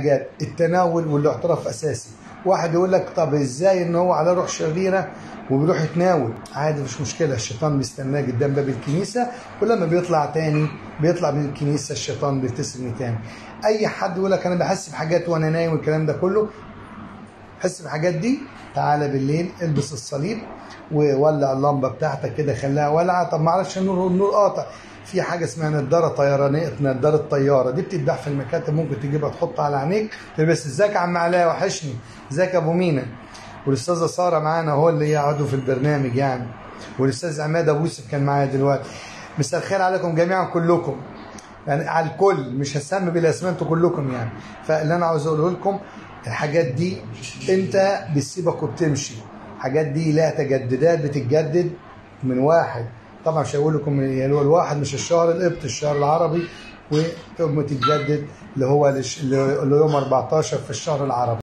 حاجات التناول والاعتراف اساسي واحد يقول لك طب ازاي ان هو على روح شريره وبيروح يتناول عادي مش مشكله الشيطان بيستناه قدام باب الكنيسه ولما بيطلع تاني بيطلع من الكنيسه الشيطان بيبتسم تاني اي حد يقول لك انا بحس بحاجات وانا نايم والكلام ده كله حس بالحاجات دي تعالى بالليل البس الصليب وولع اللمبه بتاعتك كده خليها ولعه طب ما اعرفش النور النور قاطع في حاجه اسمها نضاره طيرانيه نضاره طياره دي بتتباع في المكاتب ممكن تجيبها تحطها على عينيك تلبس ازيك يا عم علاء وحشني ازيك يا ابو مينا والاستاذه ساره معانا هو اللي هي عضو في البرنامج يعني والاستاذ عماد ابو يوسف كان معايا دلوقتي مساء الخير عليكم جميعا كلكم يعني على الكل مش هسمي بالاسماء انتوا كلكم يعني فاللي انا عاوز اقوله لكم الحاجات دي انت بتسيبك وبتمشي الحاجات دي لها تجددات بتتجدد من واحد طبعا مش هقول لكم يعني هو الواحد مش الشهر القبط الشهر العربي وتقوم تتجدد اللي هو اللي يوم 14 في الشهر العربي